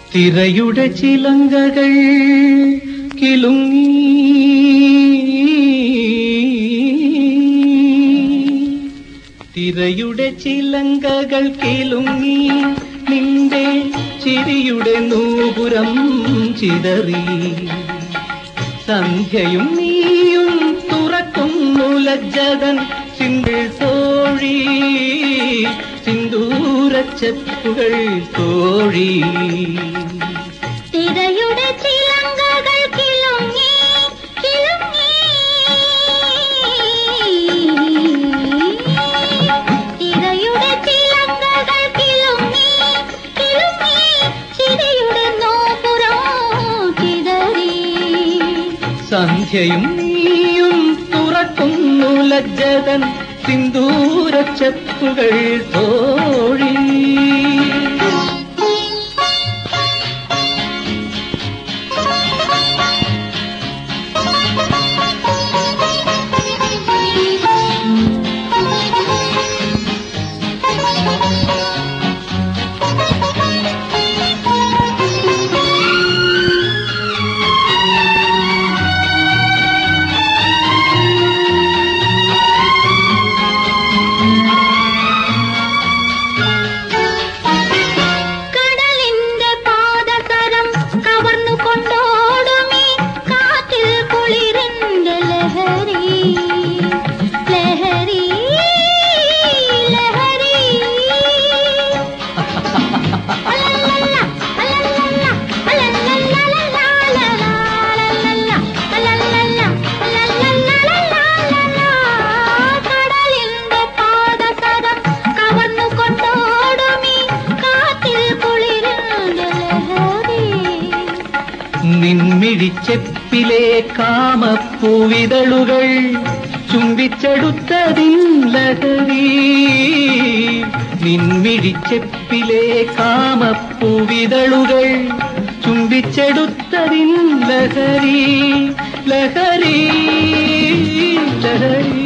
തിരയുടെ ചിലങ്കകൾ കിലുങ്ങി തിരയുടെ ചിലങ്കകൾ കിലുങ്ങി നിന്റെ ചിരിയുടെ നൂപുരം ചിതറി സന്ധ്യയും നീയും തുറക്കുന്നു ലജ്ജതൻ സിന്ധിൾ തോഴി സിന്ദൂരച്ചെപ്പുകൾ തോഴി തിരയുടെ ചിലങ്കകൾ കിലുങ്ങി കിലുങ്ങി തിരയുടെ ചിലങ്കകൾ കിലുങ്ങി കിലുങ്ങി ചിരിയുടെ നോപുരം ചിതറി സന്ധ്യയും നീയും തുറക്കുന്നു ലജ്ജതൻ സിന്ദൂരച്ചെപ്പുകൾ തോഴി കടലിന്റെ പാദസരം കവർന്നു കൊണ്ടോടുമീ കാറ്റിൽ കുളിരിന്റെ ലഹരി ലഹരി ലഹരി അലലല, അലലല, അലലലലലലലലലലല, അലലല, അലലലലലലലല. കടലിന്റെ പാദസരം കവർന്നു കൊണ്ടോടുമീ കാറ്റിൽ കുളിരിന്റെ ലഹരി നിൻമിഴിച്ചെപ്പിലെ കാമപ്പൂവിതളുകൾ ചുംബിച്ചെടുത്തതിൻ ലഹരി നിൻമിഴിച്ചെപ്പിലെ കാമപ്പൂവിതളുകൾ ചുംബിച്ചെടുത്തതിൻ ലഹരി ലഹരി ലഹരി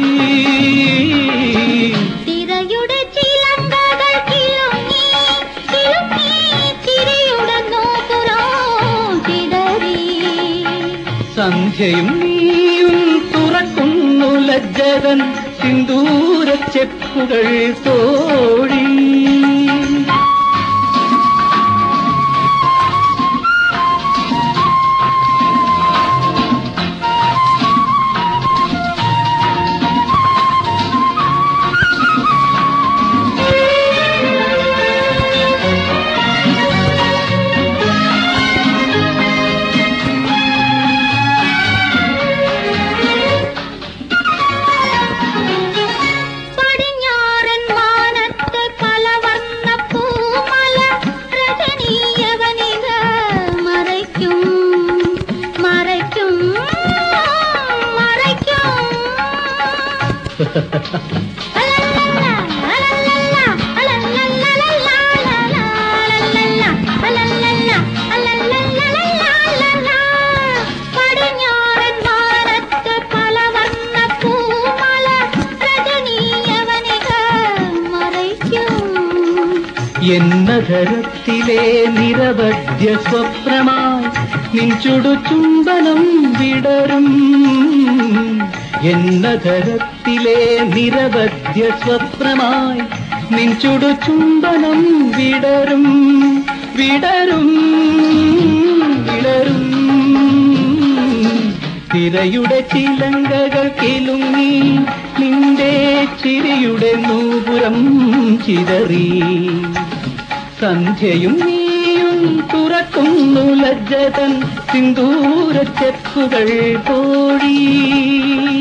തിരയുടെ ചിലങ്കകൾ കിലുങ്ങി കിലുങ്ങി ചിരിയുടെ നോക്കുറോ ചിതറി സന്ധ്യയും നീയും തുറക്കുന്നു ലജ്ജതൻ സിന്ദൂരച്ചെപ്പുകൾ തോഴി പടിഞ്ഞാറൻ മാനത്തെ പലവർണ്ണ പൂമല രജനീയവനിക മറയ്ക്കും മറയ്ക്കും മറയ്ക്കും അലലല, അലലല, അലലലലലലലല, അലലല, അലലലലലലല. പടിഞ്ഞാറൻ മാനത്തെ പലവർണ്ണ പൂമല രജനീയവനിക മറയ്ക്കും എന്നധരത്തിലെ നിരവധ്യ സ്വപ്നമായി നിൻചുടു ചുംബനം വിടരും എന്നധരത്തിലെ നിരവധ്യ സ്വപ്നമായി നിൻചുടു ചുംബനം വിടരും വിടരും വിടരും തിരയുടെ ചിലങ്കകൾ കിലുങ്ങി നിന്റെ ചിരിയുടെ നൂപുരം ചിതറി സന്ധ്യയും നീയും തുറക്കുന്നു ലജ്ജതൻ സിന്ദൂരച്ചെപ്പുകൾ തോഴി